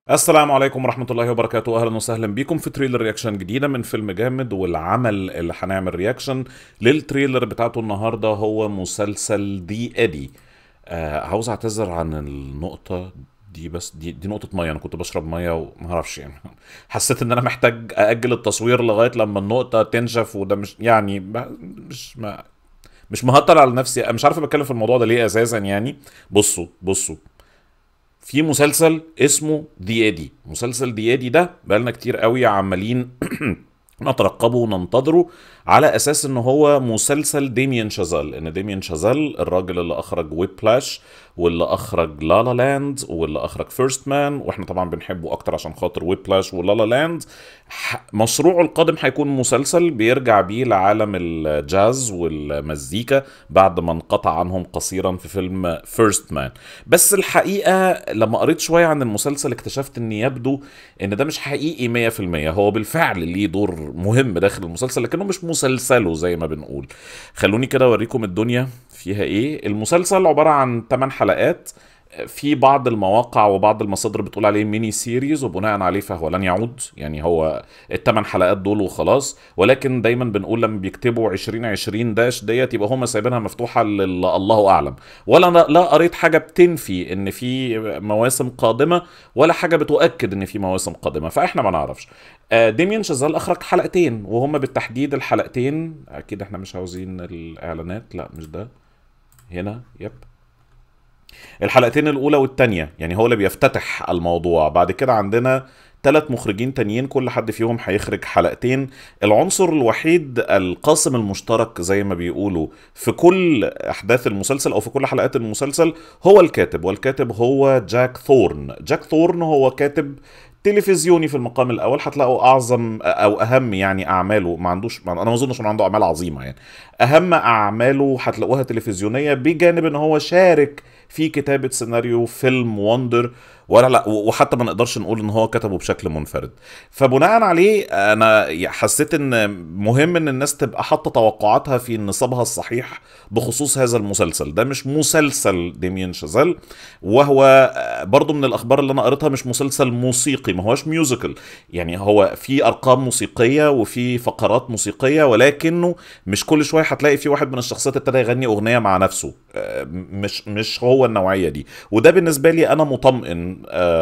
السلام عليكم ورحمة الله وبركاته أهلا وسهلا بكم في تريلر رياكشن جديدة من فيلم جامد والعمل اللي هنعمل رياكشن للتريلر بتاعته النهاردة هو مسلسل دي إدي آه عاوز أعتذر عن النقطة دي بس دي, دي نقطة مية أنا كنت بشرب مية وما أعرفش يعني حسيت إن أنا محتاج أأجل التصوير لغاية لما النقطة تنشف وده مش يعني ب- مش ما مش مهطل على نفسي أنا مش عارف بتكلم في الموضوع ده ليه أساسا يعني بصوا بصوا في مسلسل اسمه دي ادي مسلسل دي ادي ده بقالنا كتير قوي عمالين نترقبه وننتظره على اساس ان هو مسلسل ديميان شازال ان ديميان شازال الراجل اللي اخرج ويب بلاش واللي اخرج لا لا لاند واللي اخرج فيرست مان واحنا طبعا بنحبه اكتر عشان خاطر ويب بلاش ولا لا لاند ح- مشروعه القادم هيكون مسلسل بيرجع بيه لعالم الجاز والمزيكا بعد ما انقطع عنهم قصيرا في فيلم فيرست مان بس الحقيقه لما قريت شويه عن المسلسل اكتشفت ان يبدو ان ده مش حقيقي 100% هو بالفعل ليه دور مهم داخل المسلسل لكنه مش مسلسله زي ما بنقول خلوني كده اوريكم الدنيا فيها ايه المسلسل عباره عن 8 حلقات في بعض المواقع وبعض المصادر بتقول عليه ميني سيريز وبناء عليه فهو لن يعود يعني هو الثمان حلقات دول وخلاص ولكن دايما بنقول لما بيكتبوا 2020 داش ديت يبقى هم سايبينها مفتوحه لل- الله اعلم ولا أنا لا قريت حاجه بتنفي ان في مواسم قادمه ولا حاجه بتؤكد ان في مواسم قادمه فاحنا ما نعرفش آه، ديميان شازال اخرج حلقتين وهم بالتحديد الحلقتين اكيد احنا مش عاوزين الاعلانات لا مش ده هنا يب الحلقتين الاولى والثانيه يعني هو اللي بيفتتح الموضوع بعد كده عندنا ثلاث مخرجين تانيين كل حد فيهم هيخرج حلقتين العنصر الوحيد القاسم المشترك زي ما بيقولوا في كل احداث المسلسل او في كل حلقات المسلسل هو الكاتب والكاتب هو جاك ثورن جاك ثورن هو كاتب تلفزيوني في المقام الاول هتلاقوا اعظم او اهم يعني اعماله ما عندوش انا ما اظنش انه عنده اعمال عظيمه يعني اهم اعماله هتلاقوها تلفزيونيه بجانب ان هو شارك في كتابه سيناريو فيلم وندر ولا لا وحتى ما نقدرش نقول ان هو كتبه بشكل منفرد فبناء عليه انا حسيت ان مهم ان الناس تبقى حاطه توقعاتها في نصابها الصحيح بخصوص هذا المسلسل ده مش مسلسل ديميان شازال وهو برضو من الاخبار اللي انا قريتها مش مسلسل موسيقي ما هوش ميوزيكال يعني هو في ارقام موسيقيه وفي فقرات موسيقيه ولكنه مش كل شويه هتلاقي في واحد من الشخصيات ابتدى يغني اغنيه مع نفسه آه، مش مش هو النوعيه دي وده بالنسبه لي انا مطمئن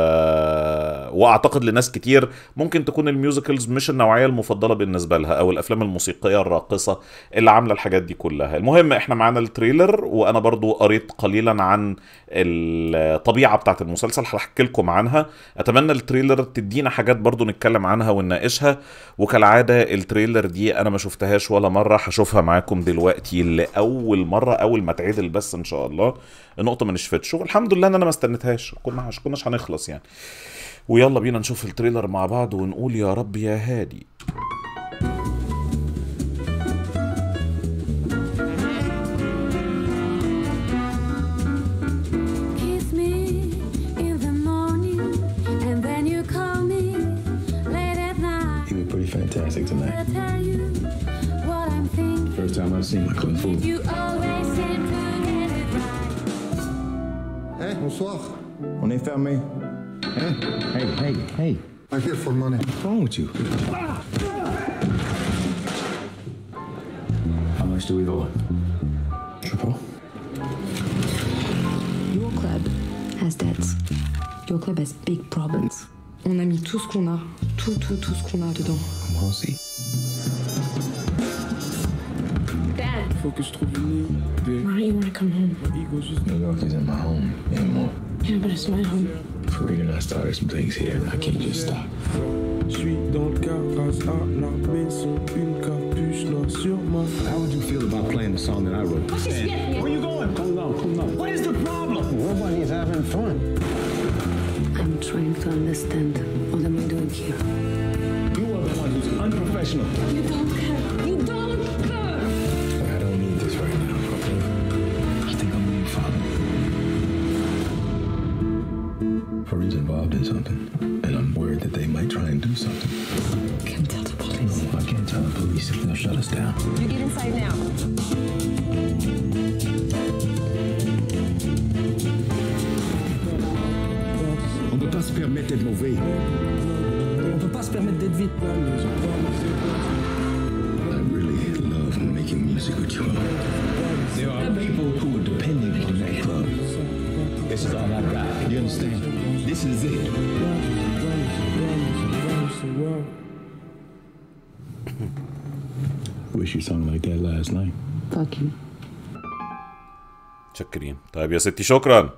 آه، واعتقد لناس كتير ممكن تكون الميوزيكلز مش النوعيه المفضله بالنسبه لها او الافلام الموسيقيه الراقصه اللي عامله الحاجات دي كلها المهم احنا معانا التريلر وانا برضو قريت قليلا عن الطبيعه بتاعت المسلسل هحكي لكم عنها اتمنى التريلر تدينا حاجات برضو نتكلم عنها ونناقشها وكالعاده التريلر دي انا ما شفتهاش ولا مره هشوفها معاكم دلوقتي لاول مره اول ما تعيد البث ان شاء الله النقطه ما نشفتش والحمد لله ان انا ما استنيتهاش كنا مش كناش هنخلص يعني ويلا بينا نشوف التريلر مع بعض ونقول يا رب يا هادي Kiss me in the morning, and then you call me late at night. You look pretty fantastic I tonight. tell you what I'm thinking. First time I've seen my kung fu. You always seem to get it right. Hey, bonsoir. On est fermé. Hey, hey, hey, hey. I'm here for money. What's wrong with you? How much do we owe? Triple. Your club has debts. Your club has big problems. On a mis tout ce qu'on a, tout, tout, tout ce qu'on a dedans. I'm all see. Dad, Faut que je trouve une idée. why don't you want to come home? Ego juste New York isn't my home anymore. Yeah, but it's my home. For real, I started some things here and I can't just stop. Je suis dans le garage à la maison, une capuche noire sur ma How would you feel about playing the song that I wrote? Where you going? Calm down, calm down. What is the problem? Nobody's having fun. I'm trying to understand what am I doing here. You are the one who's unprofessional. You don't care. You don't care. I don't need this right now, okay? I think I'm being father. Farid's involved in something, and I'm worried that they might try and do something. Can't tell the police. I can't tell the police if they'll shut us down. You get inside now. On peut pas se permettre d'être mauvais. On peut pas se permettre d'être vite. I really love making music with you. There are people who are depending on that club. This is all I got. You understand? This is it. Wish you sung like that last night. Fuck you. متشكرين طيب يا ستي شكرا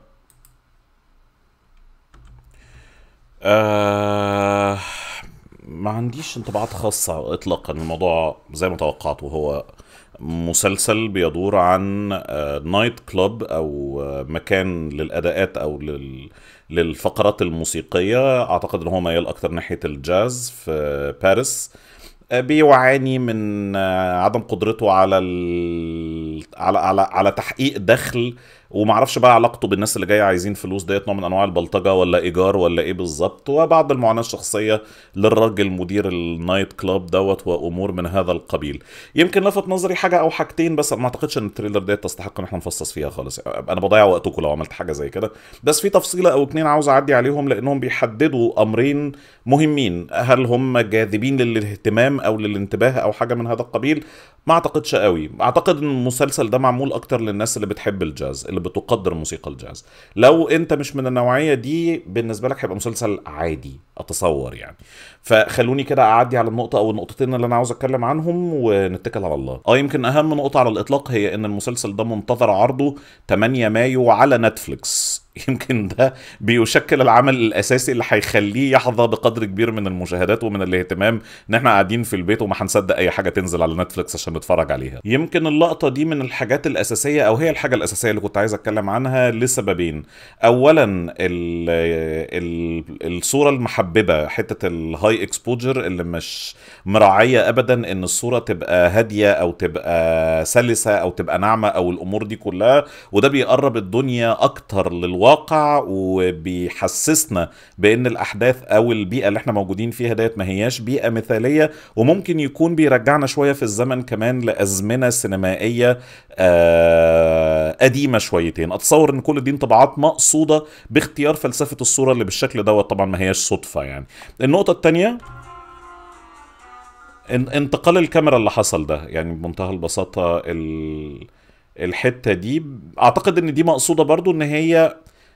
آه ما عنديش انطباعات خاصة اطلاقا الموضوع زي ما توقعت وهو مسلسل بيدور عن آه نايت كلوب او آه مكان للاداءات او لل للفقرات الموسيقية اعتقد ان هو ميال اكتر ناحية الجاز في باريس بيعاني من عدم قدرته على ال... على على على تحقيق دخل ومعرفش بقى علاقته بالناس اللي جايه عايزين فلوس ديت نوع من انواع البلطجه ولا ايجار ولا ايه بالظبط وبعض المعاناه الشخصيه للراجل مدير النايت كلاب دوت وامور من هذا القبيل يمكن لفت نظري حاجه او حاجتين بس ما اعتقدش ان التريلر ديت تستحق ان احنا نفصص فيها خالص انا بضيع وقتكم لو عملت حاجه زي كده بس في تفصيله او اتنين عاوز اعدي عليهم لانهم بيحددوا امرين مهمين هل هم جاذبين للاهتمام او للانتباه او حاجه من هذا القبيل ما اعتقدش قوي اعتقد ان المسلسل ده معمول اكتر للناس اللي بتحب الجاز اللي بتقدر موسيقى الجاز لو انت مش من النوعيه دي بالنسبه لك هيبقى مسلسل عادي اتصور يعني فخلوني كده اعدي على النقطه او النقطتين اللي انا عاوز اتكلم عنهم ونتكل على الله اه يمكن اهم نقطه على الاطلاق هي ان المسلسل ده منتظر عرضه 8 مايو على نتفليكس يمكن ده بيشكل العمل الاساسي اللي هيخليه يحظى بقدر كبير من المشاهدات ومن الاهتمام ان احنا قاعدين في البيت وما هنصدق اي حاجه تنزل على نتفليكس عشان نتفرج عليها يمكن اللقطه دي من الحاجات الاساسيه او هي الحاجه الاساسيه اللي كنت عايز اتكلم عنها لسببين اولا ال ال الصوره المحببه حته الهاي اكسبوجر اللي مش مراعيه ابدا ان الصوره تبقى هاديه او تبقى سلسه او تبقى ناعمه او الامور دي كلها وده بيقرب الدنيا اكتر للواقع وبيحسسنا بان الاحداث او البيئه اللي احنا موجودين فيها ديت ما هياش بيئه مثاليه وممكن يكون بيرجعنا شويه في الزمن كمان لازمنه سينمائيه آه قديمه شويتين اتصور ان كل دي انطباعات مقصوده باختيار فلسفه الصوره اللي بالشكل دوت طبعا ما هياش صدفه يعني النقطه الثانيه انتقال الكاميرا اللي حصل ده يعني بمنتهى البساطه ال... الحته دي اعتقد ان دي مقصوده برضو ان هي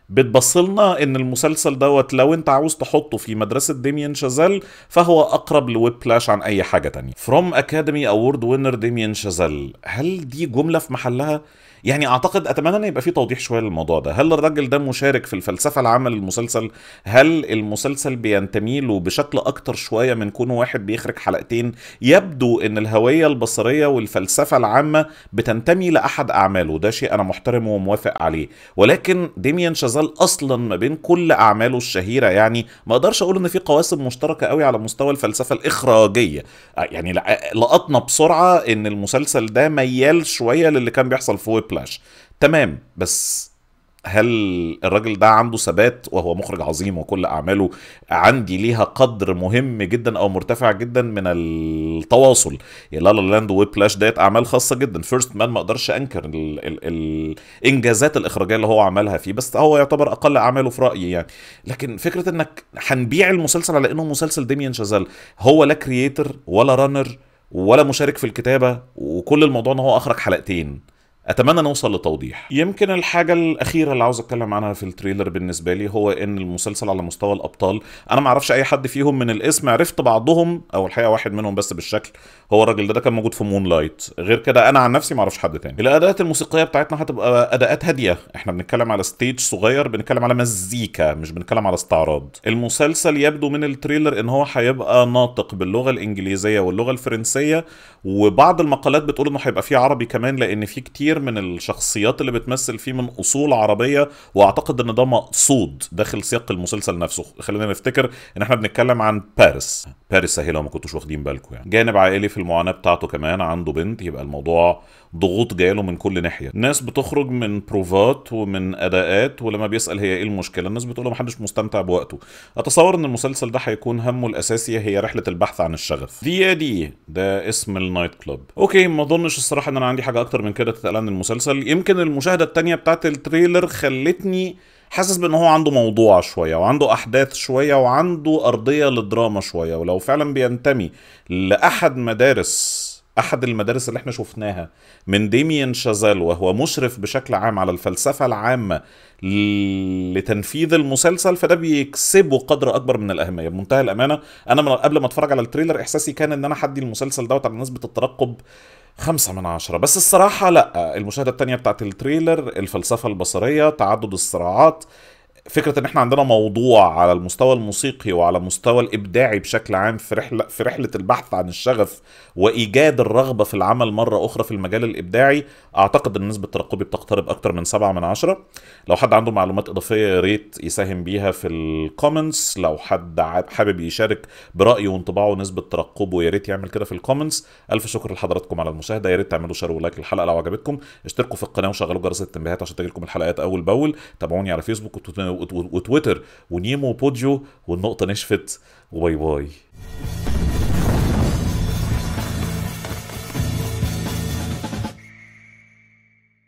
بتبصلنا ان المسلسل دوت لو انت عاوز تحطه في مدرسة ديميان شازيل فهو اقرب لويب بلاش عن اي حاجة تانية فروم اكاديمي اوورد وينر ديميان شازيل هل دي جملة في محلها يعني اعتقد اتمنى ان يبقى في توضيح شويه للموضوع ده هل الراجل ده مشارك في الفلسفه العامه للمسلسل هل المسلسل بينتمي له بشكل اكتر شويه من كونه واحد بيخرج حلقتين يبدو ان الهويه البصريه والفلسفه العامه بتنتمي لاحد اعماله ده شيء انا محترمه وموافق عليه ولكن ديميان شازال اصلا ما بين كل اعماله الشهيره يعني ما اقدرش اقول ان في قواسم مشتركه قوي على مستوى الفلسفه الاخراجيه يعني لقطنا بسرعه ان المسلسل ده ميال شويه للي كان بيحصل في ويب فلاش تمام بس هل الراجل ده عنده ثبات وهو مخرج عظيم وكل اعماله عندي ليها قدر مهم جدا او مرتفع جدا من التواصل يا لا لا لاند ويب بلاش ديت اعمال خاصه جدا فيرست مان ما اقدرش انكر ال ال الانجازات الاخراجيه اللي هو عملها فيه بس هو يعتبر اقل اعماله في رايي يعني لكن فكره انك هنبيع المسلسل على انه مسلسل ديميان شازال هو لا كرييتر ولا رانر ولا مشارك في الكتابه وكل الموضوع ان هو اخرج حلقتين اتمنى نوصل لتوضيح يمكن الحاجه الاخيره اللي عاوز اتكلم عنها في التريلر بالنسبه لي هو ان المسلسل على مستوى الابطال انا ما اعرفش اي حد فيهم من الاسم عرفت بعضهم او الحقيقه واحد منهم بس بالشكل هو الراجل ده, ده كان موجود في مون لايت غير كده انا عن نفسي ما اعرفش حد تاني الاداءات الموسيقيه بتاعتنا هتبقى اداءات هاديه احنا بنتكلم على ستيج صغير بنتكلم على مزيكا مش بنتكلم على استعراض المسلسل يبدو من التريلر ان هو هيبقى ناطق باللغه الانجليزيه واللغه الفرنسيه وبعض المقالات بتقول انه هيبقى فيه عربي كمان لان في كتير من الشخص الشخصيات اللي بتمثل فيه من اصول عربيه واعتقد ان ده مقصود داخل سياق المسلسل نفسه خلينا نفتكر ان احنا بنتكلم عن باريس باريس اهي لو ما كنتوش واخدين بالكم يعني جانب عائلي في المعاناه بتاعته كمان عنده بنت يبقى الموضوع ضغوط جايله من كل ناحيه ناس بتخرج من بروفات ومن اداءات ولما بيسال هي ايه المشكله الناس بتقول له محدش مستمتع بوقته اتصور ان المسلسل ده هيكون همه الاساسي هي رحله البحث عن الشغف دي دي ده اسم النايت كلوب اوكي ما اظنش الصراحه ان انا عندي حاجه اكتر من كده تتقال عن المسلسل يمكن المشاهده التانية بتاعت التريلر خلتني حاسس بان هو عنده موضوع شويه وعنده احداث شويه وعنده ارضيه للدراما شويه ولو فعلا بينتمي لاحد مدارس احد المدارس اللي احنا شفناها من ديميان شازال وهو مشرف بشكل عام على الفلسفه العامه ل- لتنفيذ المسلسل فده بيكسبه قدر اكبر من الاهميه بمنتهى الامانه انا من قبل ما اتفرج على التريلر احساسي كان ان انا حدي المسلسل دوت على نسبه الترقب خمسة من عشرة بس الصراحة لا المشاهدة التانية بتاعت التريلر الفلسفة البصرية تعدد الصراعات فكرة ان احنا عندنا موضوع على المستوى الموسيقي وعلى المستوى الابداعي بشكل عام في رحلة في رحلة البحث عن الشغف وايجاد الرغبة في العمل مرة اخرى في المجال الابداعي اعتقد ان نسبة ترقبي بتقترب اكتر من سبعة من عشرة لو حد عنده معلومات اضافية يا ريت يساهم بيها في الكومنتس لو حد عاب- حابب يشارك برأيه وانطباعه ونسبة ترقبه يا ريت يعمل كده في الكومنتس الف شكر لحضراتكم على المشاهدة يا ريت تعملوا شير ولايك للحلقة لو عجبتكم اشتركوا في القناة وشغلوا جرس التنبيهات عشان تجيلكم الحلقات اول باول تابعوني على فيسبوك وتوت- وت- وتويتر ونيمو وبوديو والنقطة نشفت وباي باي